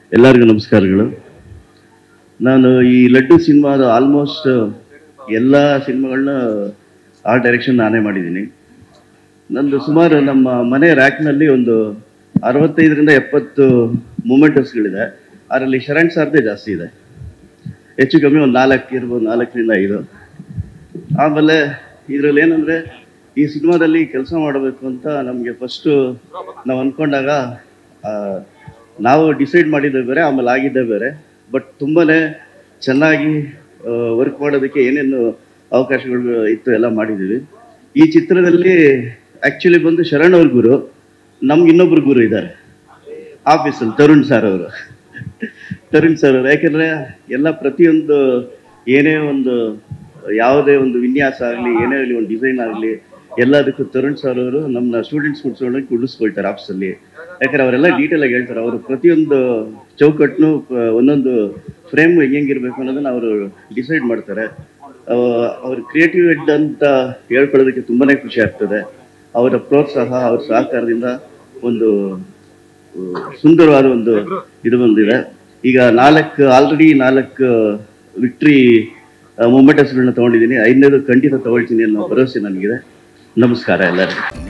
ಎಲ್ಲರಿಗೂ ನಮಸ್ಕಾರಗಳು ನಾನು ಈ ಲಡ್ಡು ಸಿನಿಮಾದ ಆಲ್ಮೋಸ್ಟ್ ಎಲ್ಲ ಸಿನಿಮಾಗಳನ್ನ ಆ ಡೈರೆಕ್ಷನ್ ನಾನೇ ಮಾಡಿದ್ದೀನಿ ನಂದು ಸುಮಾರು ನಮ್ಮ ಮನೆ ರ್ಯಾಕ್ನಲ್ಲಿ ಒಂದು ಅರವತ್ತೈದರಿಂದ ಎಪ್ಪತ್ತು ಮೂಮೆಂಟಸ್ಗಳಿದೆ ಅದರಲ್ಲಿ ಶರಣ್ ಸರ್ದೇ ಜಾಸ್ತಿ ಇದೆ ಹೆಚ್ಚು ಕಮ್ಮಿ ಒಂದು ನಾಲ್ಕು ಇರ್ಬೋದು ನಾಲ್ಕರಿಂದ ಐದು ಆಮೇಲೆ ಇದರಲ್ಲಿ ಏನಂದರೆ ಈ ಸಿನಿಮಾದಲ್ಲಿ ಕೆಲಸ ಮಾಡಬೇಕು ಅಂತ ನಮಗೆ ಫಸ್ಟು ನಾವು ಅಂದ್ಕೊಂಡಾಗ ಆ, ನಾವು ಡಿಸೈಡ್ ಮಾಡಿದ್ದೆ ಬೇರೆ ಆಮೇಲೆ ಆಗಿದ್ದೇ ಬೇರೆ ಬಟ್ ತುಂಬಾ ಚೆನ್ನಾಗಿ ವರ್ಕ್ ಮಾಡೋದಕ್ಕೆ ಏನೇನು ಅವಕಾಶಗಳು ಇತ್ತು ಎಲ್ಲ ಮಾಡಿದ್ದೀವಿ ಈ ಚಿತ್ರದಲ್ಲಿ ಆ್ಯಕ್ಚುಲಿ ಬಂದು ಶರಣ್ ಅವ್ರ ಗುರು ನಮ್ಗೆ ಇನ್ನೊಬ್ರು ಗುರು ಇದ್ದಾರೆ ಆಫೀಸಲ್ಲಿ ತರುಣ್ ಸರ್ ಅವರು ತರುಣ್ ಸರ್ ಅವರು ಯಾಕೆಂದ್ರೆ ಎಲ್ಲ ಪ್ರತಿಯೊಂದು ಏನೇ ಒಂದು ಯಾವುದೇ ಒಂದು ವಿನ್ಯಾಸ ಆಗಲಿ ಏನೇ ಆಗಲಿ ಒಂದು ಡಿಸೈನ್ ಆಗಲಿ ಎಲ್ಲದಕ್ಕೂ ತರುಣ್ ಸರ್ ಅವರು ನಮ್ಮ ಸ್ಟೂಡೆಂಟ್ಸ್ ಕೂಡ್ಸ್ಕೊಂಡು ಕುಡಿಸ್ಕೊಳ್ತಾರೆ ಆಫೀಸಲ್ಲಿ ಯಾಕಂದ್ರೆ ಅವರೆಲ್ಲ ಡೀಟೇಲ್ ಆಗಿ ಹೇಳ್ತಾರೆ ಅವರು ಪ್ರತಿಯೊಂದು ಚೌಕಟ್ಟನ್ನು ಒಂದೊಂದು ಫ್ರೇಮ್ ಹೆಂಗಿರ್ಬೇಕು ಅನ್ನೋದನ್ನ ಅವರು ಡಿಸೈಡ್ ಮಾಡ್ತಾರೆ ಅವ- ಅವ್ರ ಕ್ರಿಯೇಟಿವ್ ಹೆಡ್ ಅಂತ ಹೇಳ್ಕೊಳ್ಳೋದಕ್ಕೆ ತುಂಬಾನೇ ಖುಷಿ ಆಗ್ತದೆ ಅವರ ಪ್ರೋತ್ಸಾಹ ಅವ್ರ ಸಹಕಾರದಿಂದ ಒಂದು ಅಹ್, ಸುಂದರವಾದ ಒಂದು ಇದು ಬಂದಿದೆ ಈಗ ನಾಲ್ಕು ಆಲ್ರೆಡಿ ನಾಲ್ಕು ವಿಕ್ಟ್ರಿ ಮೂಮೆಂಟಸ್ಗಳನ್ನ ತಗೊಂಡಿದ್ದೀನಿ ಐದನೇದು ಖಂಡಿತ ತಗೊಳ್ತೀನಿ ಅನ್ನೋ ಭರವಸೆ ನನಗಿದೆ ನಮಸ್ಕಾರ ಎಲ್ಲರಿಗೂ